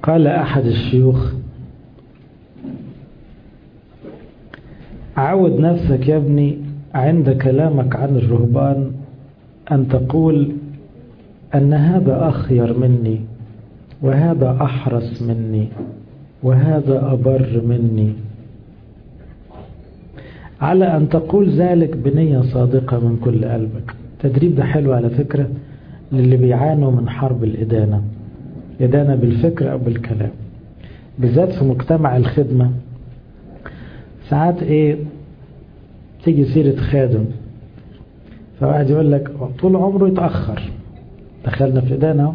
قال أحد الشيوخ عود نفسك يا ابني عند كلامك عن الرهبان أن تقول أن هذا أخير مني وهذا أحرص مني وهذا أبر مني على أن تقول ذلك بنية صادقة من كل قلبك التدريب ده حلو على فكرة للي بيعانوا من حرب الإدانة إدانة بالفكر أو بالكلام بالذات في مجتمع الخدمة ساعات إيه تيجي سيرة خادم فواحد يقول لك طول عمره يتأخر دخلنا في إدانة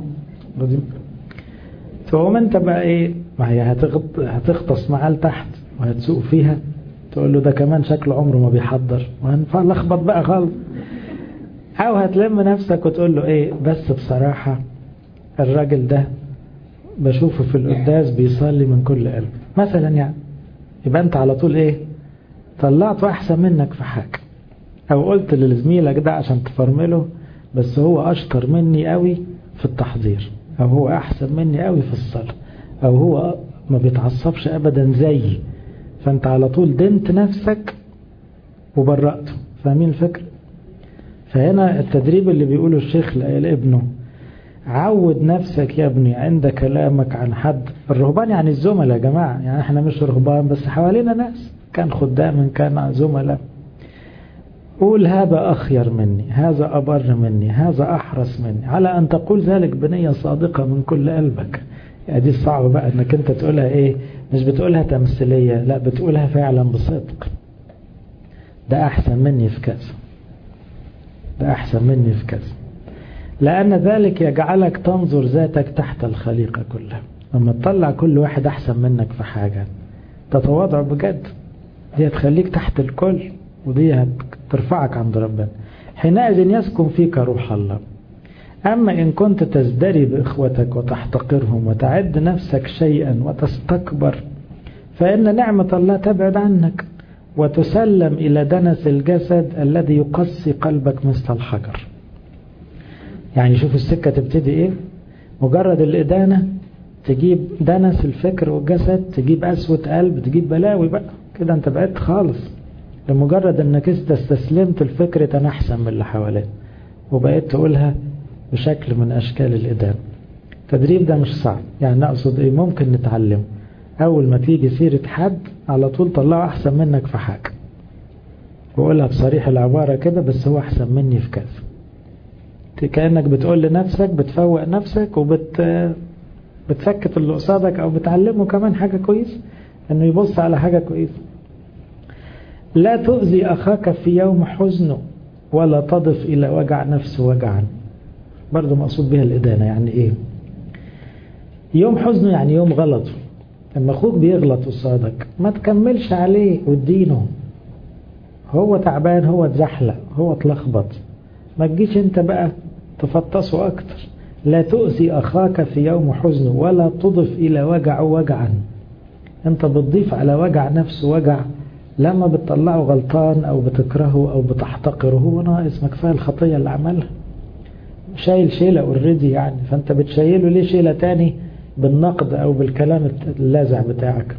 تقوم أنت بقى إيه ما هي هتغطس معاه لتحت وهتسوق فيها تقول له ده كمان شكله عمره ما بيحضر وهنلخبط بقى خالص او هتلم نفسك وتقول له ايه بس بصراحة الراجل ده بشوفه في القداس بيصلي من كل قلب مثلا يعني يبقى انت على طول ايه طلعته احسن منك في حاجة او قلت لزميلك ده عشان تفرمله بس هو اشطر مني قوي في التحضير او هو احسن مني قوي في الصلاة او هو ما بيتعصبش ابدا زيي فانت على طول دنت نفسك وبرأته فاهمين الفكرة فهنا التدريب اللي بيقوله الشيخ لابنه عود نفسك يا ابني عند كلامك عن حد الرهبان يعني الزملاء يا جماعة يعني احنا مش رهبان بس حوالينا ناس كان خدام كان زملاء قول هذا أخير مني هذا أبر مني هذا أحرص مني على أن تقول ذلك بنية صادقة من كل قلبك يعني دي صعبة بقى انك انت تقولها ايه مش بتقولها تمثيلية لا بتقولها فعلا بصدق ده احسن مني في كذا ده احسن مني في كذا لان ذلك يجعلك تنظر ذاتك تحت الخليقة كلها لما تطلع كل واحد احسن منك في حاجة تتواضع بجد دي هتخليك تحت الكل ودي هترفعك عند ربنا حينئذ يسكن فيك روح الله أما إن كنت تزدري بإخوتك وتحتقرهم وتعد نفسك شيئا وتستكبر فإن نعمة الله تبعد عنك وتسلم إلى دنس الجسد الذي يقسي قلبك مثل الحجر يعني شوف السكة تبتدي إيه مجرد الإدانة تجيب دنس الفكر والجسد تجيب أسوة قلب تجيب بلاوي بقى كده أنت بقيت خالص لمجرد أنك استسلمت الفكر أنا أحسن من اللي حواليك وبقيت تقولها بشكل من أشكال الإدانة التدريب ده مش صعب يعني نقصد إيه ممكن نتعلم أول ما تيجي سيرة حد على طول طلعه أحسن منك في حاجة وقولها بصريح العبارة كده بس هو أحسن مني في كذا كأنك بتقول لنفسك بتفوق نفسك وبت بتسكت اللي قصادك أو بتعلمه كمان حاجة كويس إنه يبص على حاجة كويسة لا تؤذي أخاك في يوم حزنه ولا تضف إلى وجع نفسه وجعا برضه مقصود بها الإدانة يعني إيه يوم حزنه يعني يوم غلطه لما أخوك بيغلط قصادك ما تكملش عليه وتدينه هو تعبان هو اتزحلق هو اتلخبط ما تجيش انت بقى تفطسه أكتر لا تؤذي أخاك في يوم حزنه ولا تضف إلى وجعه وجعا انت بتضيف على وجع نفسه وجع لما بتطلعه غلطان أو بتكرهه أو بتحتقره هو ناقص ما كفايه الخطية اللي عملها شايل شيلة اوريدي يعني فانت بتشيله ليه شيلة تاني بالنقد او بالكلام اللاذع بتاعك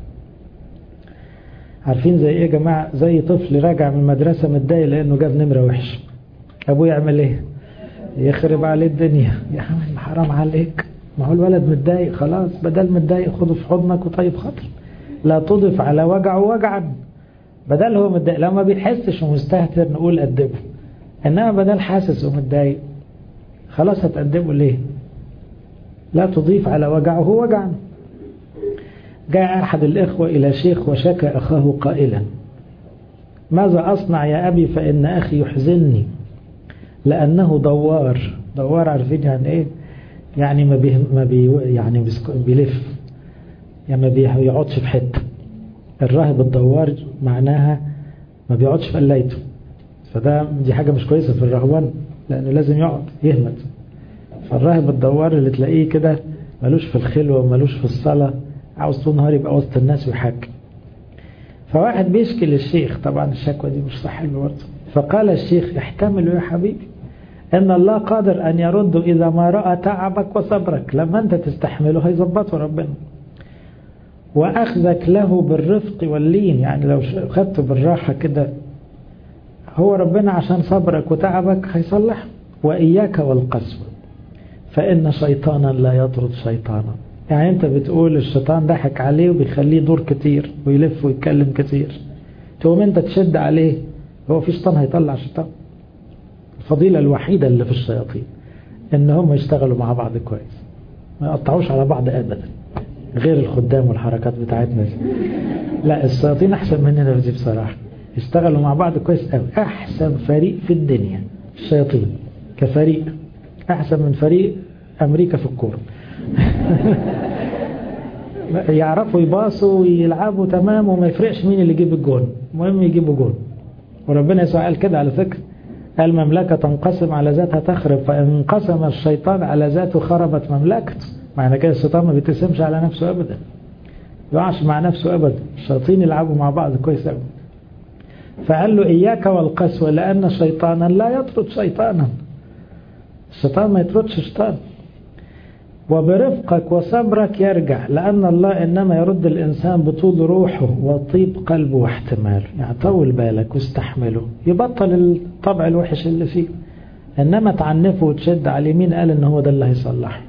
عارفين زي ايه يا جماعة زي طفل راجع من المدرسة متضايق لانه جاب نمرة وحش ابوه يعمل ايه يخرب عليه الدنيا يا عم حرام عليك ما هو الولد متضايق خلاص بدل متضايق خده في حضنك وطيب خاطر لا تضف على وجعه وجعا بدل هو متضايق لو ما بيحسش ومستهتر نقول أدبه إنما بدل حاسس ومتضايق خلاص هتأدبه ليه لا تضيف على وجعه وجعا جاء أحد الإخوة إلى شيخ وشكى أخاه قائلا ماذا أصنع يا أبي فإن أخي يحزنني لأنه دوار دوار عارفين يعني إيه يعني ما بي ما بي يعني بيلف يعني ما بيقعدش في حته الراهب الدوار معناها ما بيقعدش في قلايته فده دي حاجة مش كويسة في الرهبان لأنه لازم يقعد يهمت فالراهب الدوار اللي تلاقيه كده ملوش في الخلوة وملوش في الصلاة عاوز طول نهار يبقى وسط الناس ويحكي فواحد بيشكي للشيخ طبعا الشكوى دي مش صح برضه فقال الشيخ احتملوا يا حبيبي ان الله قادر ان يرد اذا ما راى تعبك وصبرك لما انت تستحمله هيظبطه ربنا وأخذك له بالرفق واللين يعني لو خدت بالراحة كده هو ربنا عشان صبرك وتعبك هيصلح وإياك والقسوة فإن شيطانا لا يطرد شيطانا يعني أنت بتقول الشيطان ضحك عليه وبيخليه دور كتير ويلف ويتكلم كتير تقوم أنت تشد عليه هو في شيطان هيطلع شيطان الفضيلة الوحيدة اللي في الشياطين إن هم يشتغلوا مع بعض كويس ما يقطعوش على بعض أبدا غير الخدام والحركات بتاعتنا دي لا الشياطين أحسن مننا في دي بصراحة يشتغلوا مع بعض كويس قوي أحسن فريق في الدنيا الشياطين كفريق أحسن من فريق أمريكا في الكورة يعرفوا يباصوا ويلعبوا تمام وما يفرقش مين اللي يجيب الجون المهم يجيبوا جون وربنا يسوع قال كده على فكرة قال مملكة تنقسم على ذاتها تخرب فإن انقسم الشيطان على ذاته خربت مملكته معنى كده الشيطان ما بيتسمش على نفسه أبدا يقعش مع نفسه أبدا الشياطين يلعبوا مع بعض كويس أوي فقال له إياك والقسوة لأن شيطانا لا يطرد شيطانا الشيطان ما يطردش شيطان وبرفقك وصبرك يرجع لأن الله إنما يرد الإنسان بطول روحه وطيب قلبه واحتماله يعني طول بالك واستحمله يبطل الطبع الوحش اللي فيه إنما تعنفه وتشد على اليمين قال إن هو ده اللي هيصلح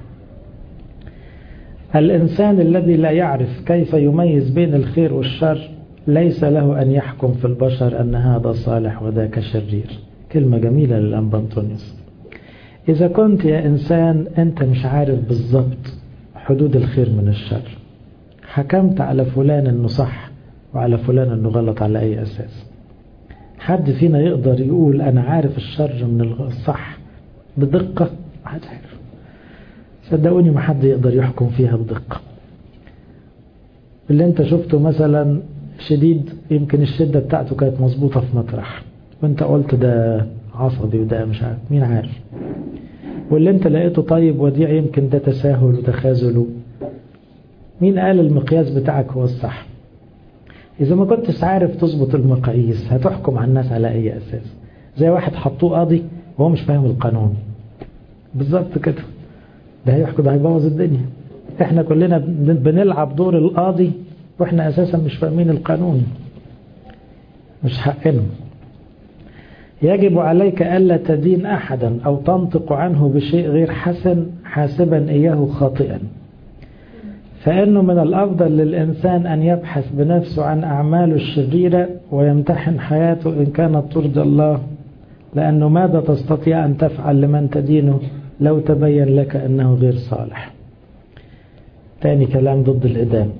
الإنسان الذي لا يعرف كيف يميز بين الخير والشر ليس له أن يحكم في البشر أن هذا صالح وذاك شرير كلمة جميلة للأنبا أنطونيوس إذا كنت يا إنسان أنت مش عارف بالضبط حدود الخير من الشر حكمت على فلان أنه صح وعلى فلان أنه غلط على أي أساس حد فينا يقدر يقول أنا عارف الشر من الصح بدقة حد عارف صدقوني ما حد يقدر يحكم فيها بدقة اللي انت شفته مثلا شديد يمكن الشدة بتاعته كانت مظبوطة في مطرح وانت قلت ده عصبي وده مش عارف مين عارف واللي انت لقيته طيب وديع يمكن ده تساهل وتخاذل مين قال المقياس بتاعك هو الصح إذا ما كنتش عارف تظبط المقاييس هتحكم على الناس على أي أساس زي واحد حطوه قاضي وهو مش فاهم القانون بالظبط كده ده هيحكم ده هيبوظ الدنيا احنا كلنا بنلعب دور القاضي واحنا أساسا مش فاهمين القانون مش حقنا يجب عليك ألا تدين أحدا أو تنطق عنه بشيء غير حسن حاسبا إياه خاطئا فإنه من الأفضل للإنسان أن يبحث بنفسه عن أعماله الشريرة ويمتحن حياته إن كانت ترضى الله لأنه ماذا تستطيع أن تفعل لمن تدينه لو تبين لك أنه غير صالح تاني كلام ضد الإدام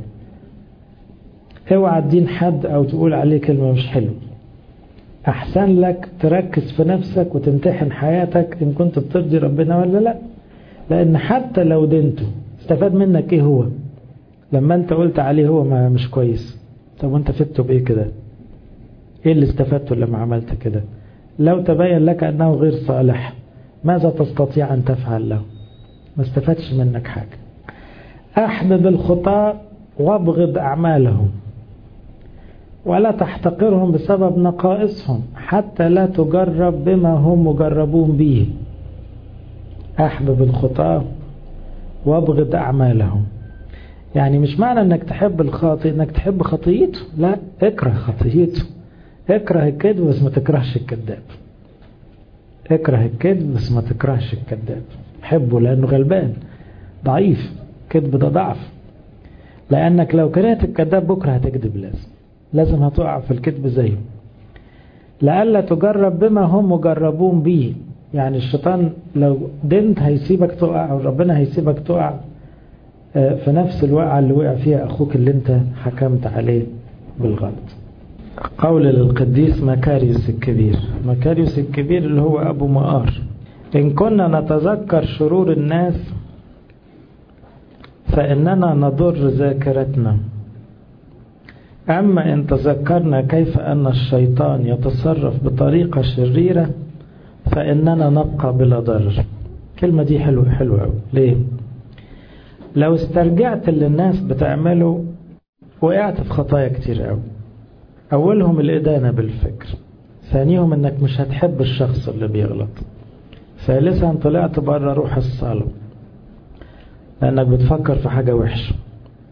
اوعى تدين حد أو تقول عليه كلمة مش حلوة أحسن لك تركز في نفسك وتمتحن حياتك إن كنت بترضي ربنا ولا لا لأن حتى لو دينته استفاد منك إيه هو لما أنت قلت عليه هو ما مش كويس طب وأنت فدته بإيه كده إيه اللي استفدته لما عملت كده لو تبين لك أنه غير صالح ماذا تستطيع أن تفعل له ما استفادش منك حاجة أحبب الخطاة وابغض أعمالهم ولا تحتقرهم بسبب نقائصهم حتى لا تجرب بما هم مجربون به أحبب الخطاة وابغض أعمالهم يعني مش معنى انك تحب الخاطئ انك تحب خطيته لا اكره خطيته اكره الكذب بس ما تكرهش الكذاب اكره الكذب بس ما تكرهش الكذاب حبه لانه غلبان ضعيف كذب ده ضعف لانك لو كرهت الكذاب بكره هتكذب لازم لازم هتقع في الكذب زيه لألا تجرب بما هم مجربون به يعني الشيطان لو دنت هيسيبك تقع او ربنا هيسيبك تقع في نفس الوقعة اللي وقع فيها أخوك اللي انت حكمت عليه بالغلط قول للقديس مكاريوس الكبير مكاريوس الكبير اللي هو أبو مقار إن كنا نتذكر شرور الناس فإننا نضر ذاكرتنا أما إن تذكرنا كيف أن الشيطان يتصرف بطريقة شريرة فإننا نبقى بلا ضرر كلمة دي حلوة حلوة ليه لو استرجعت اللي الناس بتعمله وقعت في خطايا كتير قوي أولهم الإدانة بالفكر ثانيهم إنك مش هتحب الشخص اللي بيغلط ثالثا طلعت بره روح الصلاة لأنك بتفكر في حاجة وحشة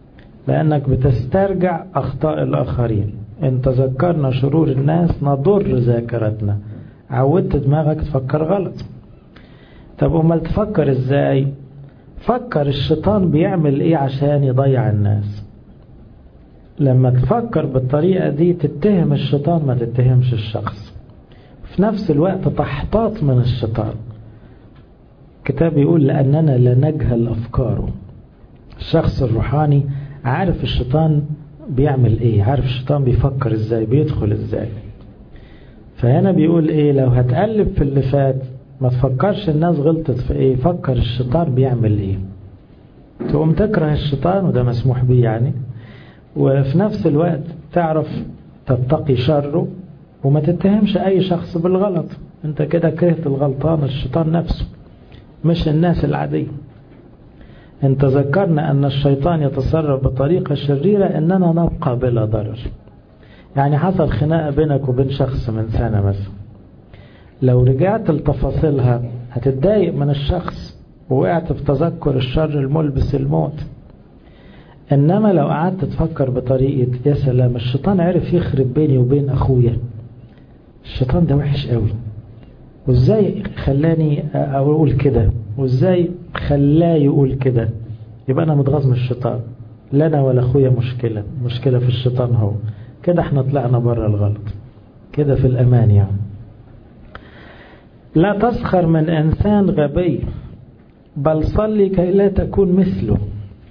لأنك بتسترجع أخطاء الآخرين إن تذكرنا شرور الناس نضر ذاكرتنا عودت دماغك تفكر غلط طب أمال تفكر إزاي فكر الشيطان بيعمل إيه عشان يضيع الناس لما تفكر بالطريقة دي تتهم الشيطان ما تتهمش الشخص في نفس الوقت تحتاط من الشيطان كتاب يقول لأننا لا نجهل أفكاره الشخص الروحاني عارف الشيطان بيعمل ايه عارف الشيطان بيفكر ازاي بيدخل ازاي فهنا بيقول ايه لو هتقلب في اللي فات ما تفكرش الناس غلطت في ايه فكر الشيطان بيعمل ايه تقوم تكره الشيطان وده مسموح بيه يعني وفي نفس الوقت تعرف تتقي شره وما تتهمش اي شخص بالغلط انت كده كرهت الغلطان الشيطان نفسه مش الناس العاديه إن تذكرنا أن الشيطان يتصرف بطريقة شريرة إننا نبقى بلا ضرر يعني حصل خناقة بينك وبين شخص من سنة مثلا لو رجعت لتفاصيلها هتتضايق من الشخص ووقعت في تذكر الشر الملبس الموت إنما لو قعدت تفكر بطريقة يا سلام الشيطان عرف يخرب بيني وبين أخويا الشيطان ده وحش قوي وازاي خلاني اقول كده وازاي خلاه يقول كده يبقى انا متغاظ من الشيطان لا انا ولا اخويا مشكله مشكله في الشيطان هو كده احنا طلعنا بره الغلط كده في الامان يعني لا تسخر من انسان غبي بل صلي كي لا تكون مثله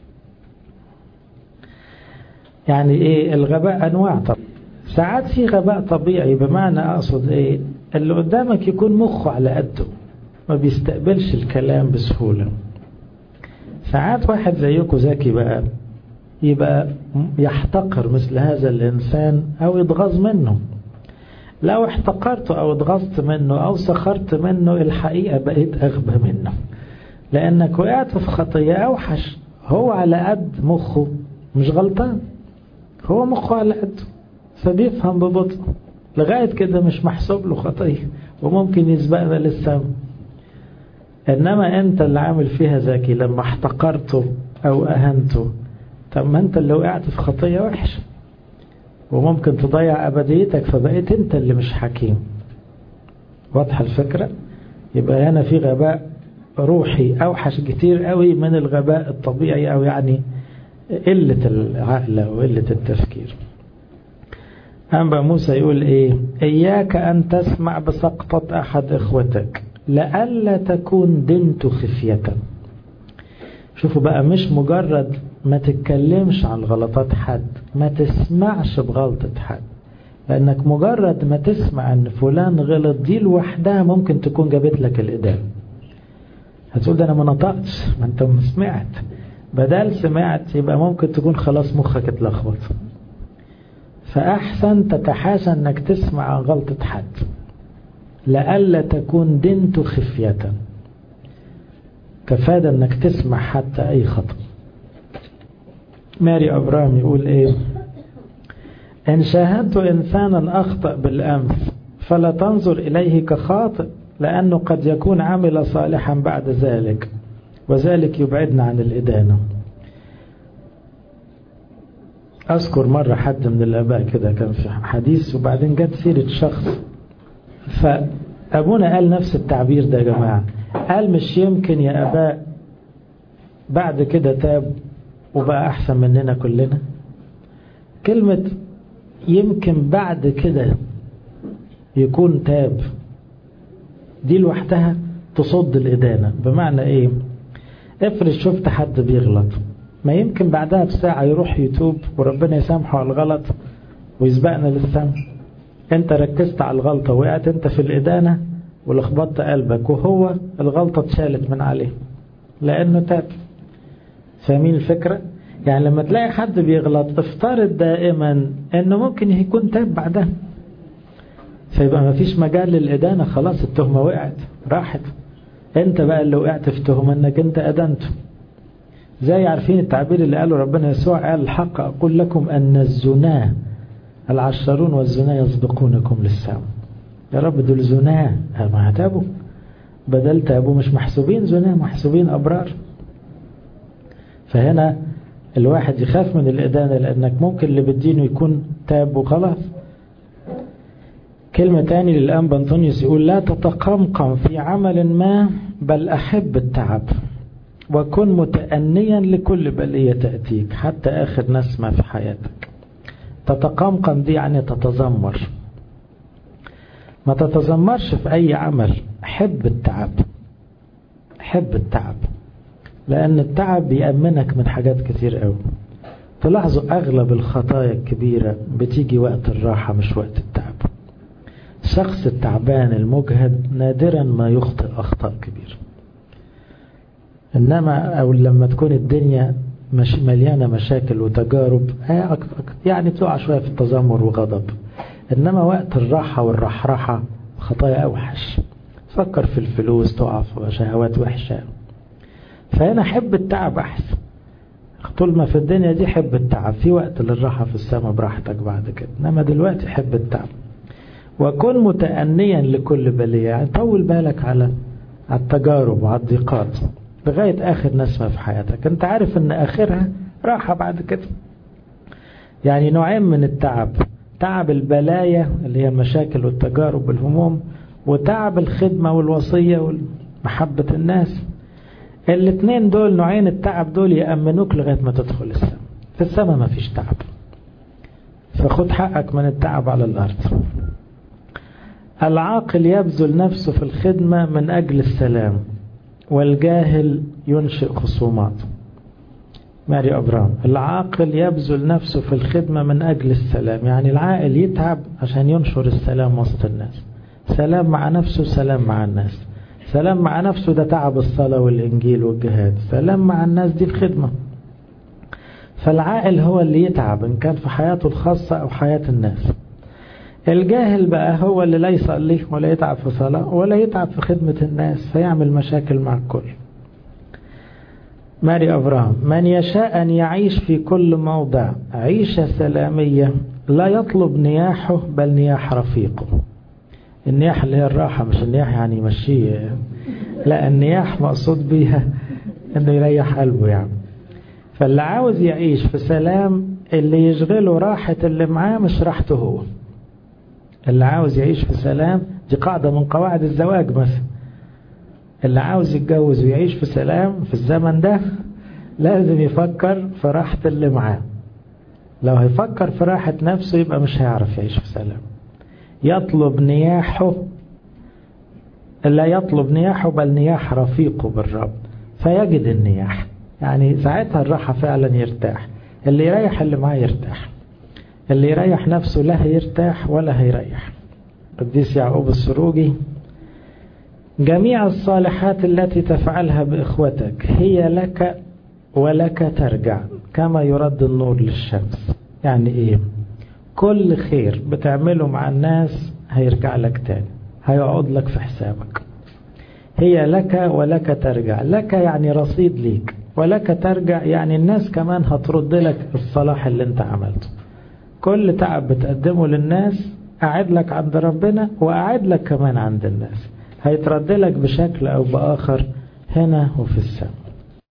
يعني ايه الغباء انواع طبعا ساعات في غباء طبيعي بمعنى اقصد ايه اللي قدامك يكون مخه على قده ما بيستقبلش الكلام بسهولة ساعات واحد زيكم ذكي بقى يبقى يحتقر مثل هذا الإنسان أو يتغاظ منه لو احتقرته أو اتغاظت منه أو سخرت منه الحقيقة بقيت أغبى منه لأنك وقعت في خطية أوحش هو على قد مخه مش غلطان هو مخه على قده فبيفهم ببطء لغاية كده مش محسوب له خطية وممكن يسبقنا للسما إنما أنت اللي عامل فيها ذكي لما احتقرته أو أهنته طب ما أنت اللي وقعت في خطية وحشة وممكن تضيع أبديتك فبقيت أنت اللي مش حكيم واضحة الفكرة يبقى هنا في غباء روحي أوحش كتير قوي من الغباء الطبيعي أو يعني قلة العقل وقلة التفكير أنبا موسى يقول إيه إياك أن تسمع بسقطة أحد إخوتك لئلا تكون دنت خفية شوفوا بقى مش مجرد ما تتكلمش عن غلطات حد ما تسمعش بغلطة حد لأنك مجرد ما تسمع أن فلان غلط دي لوحدها ممكن تكون جابت لك الإدانة هتقول ده أنا ما نطقتش ما أنت ما سمعت بدل سمعت يبقى ممكن تكون خلاص مخك اتلخبط فأحسن تتحاشى أنك تسمع عن غلطة حد لئلا تكون دنت خفية كفاد أنك تسمع حتى أي خطأ ماري أبرام يقول إيه إن شاهدت إنسانا أخطأ بالأمس فلا تنظر إليه كخاطئ لأنه قد يكون عمل صالحا بعد ذلك وذلك يبعدنا عن الإدانة أذكر مرة حد من الآباء كده كان في حديث وبعدين جت سيرة شخص فأبونا قال نفس التعبير ده يا جماعة قال مش يمكن يا آباء بعد كده تاب وبقى أحسن مننا كلنا كلمة يمكن بعد كده يكون تاب دي لوحدها تصد الإدانة بمعنى إيه افرض شفت حد بيغلط ما يمكن بعدها بساعة يروح يتوب وربنا يسامحه على الغلط ويسبقنا للسماء انت ركزت على الغلطة وقعت انت في الإدانة ولخبطت قلبك وهو الغلطة اتشالت من عليه لأنه تاب فاهمين الفكرة يعني لما تلاقي حد بيغلط افترض دائما انه ممكن يكون تاب بعدها فيبقى ما فيش مجال للإدانة خلاص التهمة وقعت راحت انت بقى اللي وقعت في تهمة انك انت أدنته زي عارفين التعبير اللي قاله ربنا يسوع قال الحق أقول لكم أن الزنا العشرون والزنا يسبقونكم للسماء يا رب دول زنا ما هتابوا بدل تابوا مش محسوبين زنا محسوبين أبرار فهنا الواحد يخاف من الإدانة لأنك ممكن اللي بدينه يكون تاب وخلاص كلمة تاني للأنبا أنطونيوس يقول لا تتقمقم في عمل ما بل أحب التعب وكن متأنيا لكل بلية تأتيك حتى آخر نسمة في حياتك تتقمقم دي يعني تتذمر ما تتذمرش في أي عمل حب التعب حب التعب لأن التعب بيأمنك من حاجات كتير قوي تلاحظوا أغلب الخطايا الكبيرة بتيجي وقت الراحة مش وقت التعب الشخص التعبان المجهد نادرا ما يخطئ أخطاء كبيرة إنما أو لما تكون الدنيا مش مليانة مشاكل وتجارب يعني تقع شوية في التذمر وغضب إنما وقت الراحة والرحرحة خطايا أوحش فكر في الفلوس تقع في شهوات وحشة فهنا حب التعب أحسن طول ما في الدنيا دي حب التعب في وقت للراحة في السماء براحتك بعد كده إنما دلوقتي حب التعب وكن متأنيا لكل بلية يعني طول بالك على التجارب وعلى الضيقات لغاية آخر نسمة في حياتك أنت عارف أن آخرها راحة بعد كده يعني نوعين من التعب تعب البلايا اللي هي المشاكل والتجارب والهموم وتعب الخدمة والوصية ومحبة الناس الاثنين دول نوعين التعب دول يأمنوك لغاية ما تدخل السماء في السماء ما فيش تعب فخد حقك من التعب على الأرض العاقل يبذل نفسه في الخدمة من أجل السلام والجاهل ينشئ خصومات ماري أبرام العاقل يبذل نفسه في الخدمة من أجل السلام يعني العاقل يتعب عشان ينشر السلام وسط الناس سلام مع نفسه سلام مع الناس سلام مع نفسه ده تعب الصلاة والإنجيل والجهاد سلام مع الناس دي الخدمة فالعاقل هو اللي يتعب إن كان في حياته الخاصة أو حياة الناس الجاهل بقى هو اللي لا يصلي ولا يتعب في صلاة ولا يتعب في خدمة الناس فيعمل مشاكل مع الكل ماري أبراهام من يشاء أن يعيش في كل موضع عيشة سلامية لا يطلب نياحه بل نياح رفيقه النياح اللي هي الراحة مش النياح يعني يمشيه لا النياح مقصود بيها انه يريح قلبه يعني فاللي عاوز يعيش في سلام اللي يشغله راحة اللي معاه مش راحته هو اللي عاوز يعيش في سلام دي قاعدة من قواعد الزواج مثلا اللي عاوز يتجوز ويعيش في سلام في الزمن ده لازم يفكر في راحة اللي معاه لو هيفكر في راحة نفسه يبقى مش هيعرف يعيش في سلام يطلب نياحه لا يطلب نياحه بل نياح رفيقه بالرب فيجد النياح يعني ساعتها الراحة فعلا يرتاح اللي يريح اللي معاه يرتاح اللي يريح نفسه لا هيرتاح ولا هيريح قديس يعقوب السروجي جميع الصالحات التي تفعلها بإخوتك هي لك ولك ترجع كما يرد النور للشمس يعني ايه كل خير بتعمله مع الناس هيرجع لك تاني هيقعد لك في حسابك هي لك ولك ترجع لك يعني رصيد ليك ولك ترجع يعني الناس كمان هترد لك الصلاح اللي انت عملته كل تعب بتقدمه للناس أعد لك عند ربنا وأعد لك كمان عند الناس هيترد لك بشكل أو بآخر هنا وفي السماء